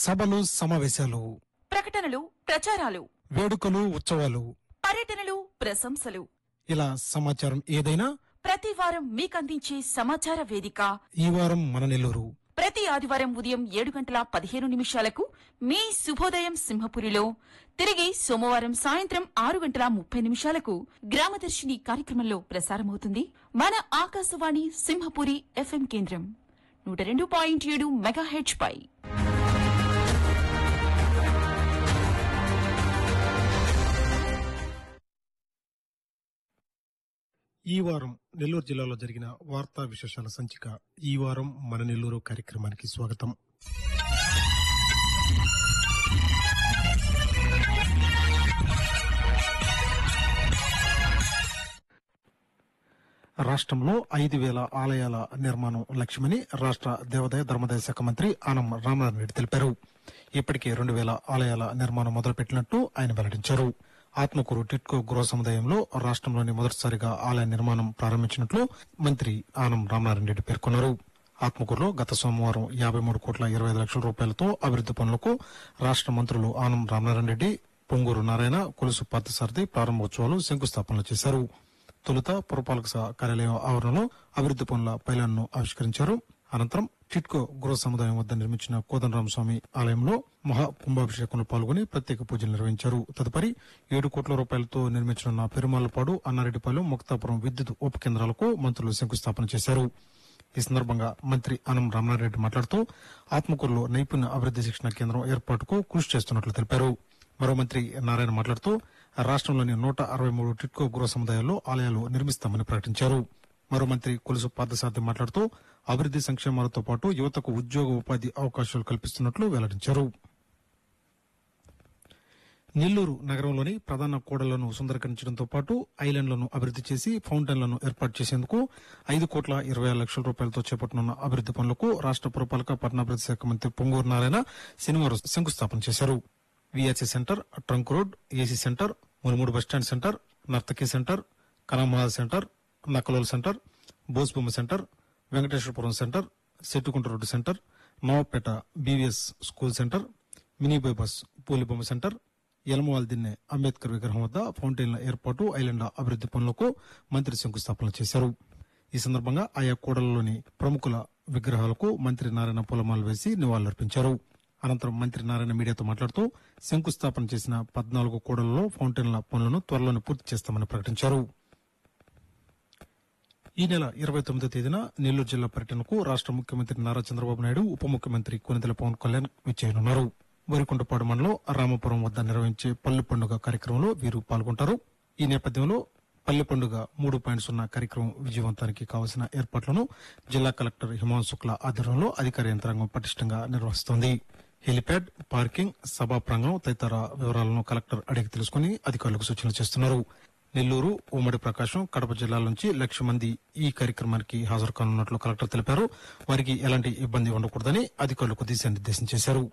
సభలు సమావేశాలు ప్రకటనలు ప్రచారాలు వేడుకలు ఉత్సవాలు పర్యటనలు ప్రశంసలు ఇలా సమాచారం ఏదైనా ప్రతి వారం మీకందించే సమాచార వేదిక ఈ వారం మన నెల్లూరు ప్రతి ఆదివారం ఉదయం ఏడు గంటల పదిహేను నిమిషాలకు మీ శుభోదయం సింహపురిలో తిరిగి సోమవారం సాయంత్రం ఆరు గంటల ముప్పై నిమిషాలకు గ్రామదర్శిని కార్యక్రమంలో ప్రసారమవుతుంది మన ఆకాశవాణి సింహపురి ఎఫ్ఎం కేంద్రం నూట రెండు పాయింట్ ఏడు మెగాహెచ్ పై ఈ వారం నెల్లూరు జిల్లాలో జరిగిన వార్తా విశేషాల సంచిక ఈ వారం మన నెల్లూరు కార్యక్రమానికి స్వాగతం రాష్ట్రంలో ఐదు వేల ఆలయాల నిర్మాణం లక్ష్యమని రాష్ట్ర దేవాదాయ ధర్మదాయ శాఖ మంత్రి ఆనం రామనారాయణ రెడ్డి తెలిపారు ఇప్పటికే రెండు వేల ఆలయాల నిర్మాణం మొదలుపెట్టినట్టు ఆయన వెల్లడించారు ఆత్మకూరు టిట్కో గృహ సముదాయంలో రాష్ట్రంలోని మొదటిసారిగా ఆలయ నిర్మాణం ప్రారంభించినట్లు మంత్రి ఆనం రామనారాయణ రెడ్డి పేర్కొన్నారు ఆత్మకూరులో గత సోమవారం యాభై మూడు కోట్ల ఇరవై ఐదు లక్షల రూపాయలతో అభివృద్ది పనులకు రాష్ట్ర మంత్రులు ఆనం రామనారాయణ రెడ్డి పొంగూరు నారాయణ కొలుసు పార్థసారథి ప్రారంభోత్సవాలు శంకుస్థాపనలు చేశారు తొలుత పురపాలక శాఖ కార్యాలయం ఆవరణలో అభివృద్ది పనుల పైలాన్ను ఆవిష్కరించారు అనంతరం టిట్కో గృహ సముదాయం వద్ద నిర్మించిన కోదండరామస్వామి ఆలయంలో మహా కుంభాభిషేకంలో పాల్గొని ప్రత్యేక పూజలు నిర్వహించారు తదుపరి ఏడు కోట్ల రూపాయలతో నిర్మించనున్న పెరుమాళ్లపాడు అన్నారెడ్డిపాలెం ముక్తాపురం విద్యుత్ ఉప కేంద్రాలకు మంత్రులు శంకుస్థాపన చేశారు ఈ సందర్భంగా మంత్రి అనం రామనారెడ్డి మాట్లాడుతూ ఆత్మకూరులో నైపుణ్య అభివృద్ది శిక్షణ కేంద్రం ఏర్పాటుకు కృషి చేస్తున్నట్లు తెలిపారు మరో మంత్రి నారాయణ మాట్లాడుతూ రాష్ట్రంలోని నూట అరవై మూడు టిట్కో గృహ సముదాయాల్లో ఆలయాలు నిర్మిస్తామని ప్రకటించారు మరో మంత్రి కొలుసు పార్థసారథి మాట్లాడుతూ అభివృద్ది సంక్షేమాలతో పాటు యువతకు ఉద్యోగ ఉపాధి అవకాశాలు కల్పిస్తున్నట్లు వెల్లడించారు నెల్లూరు నగరంలోని ప్రధాన కూడళ్లను సుందరీకరించడంతో పాటు ఐలాండ్లను అభివృద్ది చేసి ఫౌంటైన్లను ఏర్పాటు చేసేందుకు ఐదు కోట్ల ఇరవై ఆరు లక్షల రూపాయలతో చేపట్టనున్న అభివృద్ది పనులకు రాష్ట్ర పురపాలక పట్టణాభివృద్ది శాఖ మంత్రి పొంగూరు నారాయణ శనివారం శంకుస్థాపన చేశారు VRC centre trunk road AC centre Munumudu bus stand centre Nartaki centre Kanamahal centre Nakkalol centre Bosebomma centre Venkateswarapuram centre Settukunta road centre Navapeta BVS school centre mini bypass Pulibomma centre Yalamaval Dinne Ambedkar విగ్రహం వద్ద ఫౌంటైన్ల ఏర్పాటు ఐలాండ్ అభివృద్ది పనులకు మంత్రి శంకుస్థాపన చేశారు ఈ సందర్భంగా ఆయా కూడలలోని ప్రముఖుల విగ్రహాలకు మంత్రి నారాయణ పూలమాలు వేసి నివాళులర్పించారు అనంతరం మంత్రి నారాయణ మీడియాతో మాట్లాడుతూ శంకుస్థాపన చేసిన పద్నాలుగు కూడలలో ఫౌంటైన్ల పనులను త్వరలోనే పూర్తి చేస్తామని ప్రకటించారు ఈ నెల ఇరవై తొమ్మిదో తేదీన నెల్లూరు జిల్లా పర్యటనకు రాష్ట్ర ముఖ్యమంత్రి నారా చంద్రబాబు నాయుడు ఉప ముఖ్యమంత్రి కొనిదెల పవన్ కళ్యాణ్ విచ్చేయనున్నారు వరికుంటపాడు మండలం రామపురం వద్ద నిర్వహించే పల్లె పండుగ కార్యక్రమంలో వీరు పాల్గొంటారు ఈ నేపథ్యంలో పల్లె పండుగ మూడు పాయింట్ సున్నా కార్యక్రమం విజయవంతానికి కావలసిన ఏర్పాట్లను జిల్లా కలెక్టర్ హిమాంశు శుక్లా ఆధ్వర్యంలో అధికార యంత్రాంగం పటిష్టంగా నిర్వహిస్తోంది హెలిప్యాడ్ పార్కింగ్ సభా ప్రాంగణం తదితర వివరాలను కలెక్టర్ అడిగి తెలుసుకుని అధికారులకు సూచనలు చేస్తున్నారు నెల్లూరు ఉమ్మడి ప్రకాశం కడప జిల్లాల నుంచి లక్ష మంది ఈ కార్యక్రమానికి హాజరు కానున్నట్లు కలెక్టర్ తెలిపారు వారికి ఎలాంటి ఇబ్బంది ఉండకూడదని అధికారులకు దిశానిర్దేశం చేశారు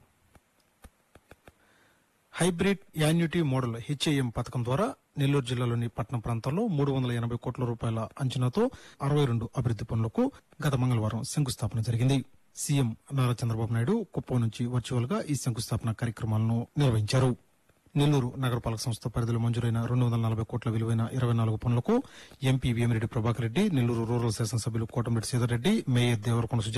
హైబ్రిడ్ యాన్యుటీ మోడల్ హెచ్ఏఎం పథకం ద్వారా నెల్లూరు జిల్లాలోని పట్టణ ప్రాంతాల్లో మూడు వందల ఎనభై కోట్ల రూపాయల అంచనాతో అరవై రెండు అభివృద్ది పనులకు గత మంగళవారం శంకుస్థాపన జరిగింది సీఎం నారా చంద్రబాబు నాయుడు కుప్పం నుంచి వర్చువల్ గా ఈ శంకుస్థాపన కార్యక్రమాలను నిర్వహించారు నెల్లూరు నగరపాలక సంస్థ పరిధిలో మంజూరైన రెండు వందల నలభై కోట్ల విలువైన ఇరవై నాలుగు పనులకు ఎంపీ వేమిరెడ్డి ప్రభాకర్ రెడ్డి నెల్లూరు రూరల్ శాసనసభ్యులు కోటమిరెడ్డి సీతారెడ్డి మేయర్ దేవరకొండ సుజాత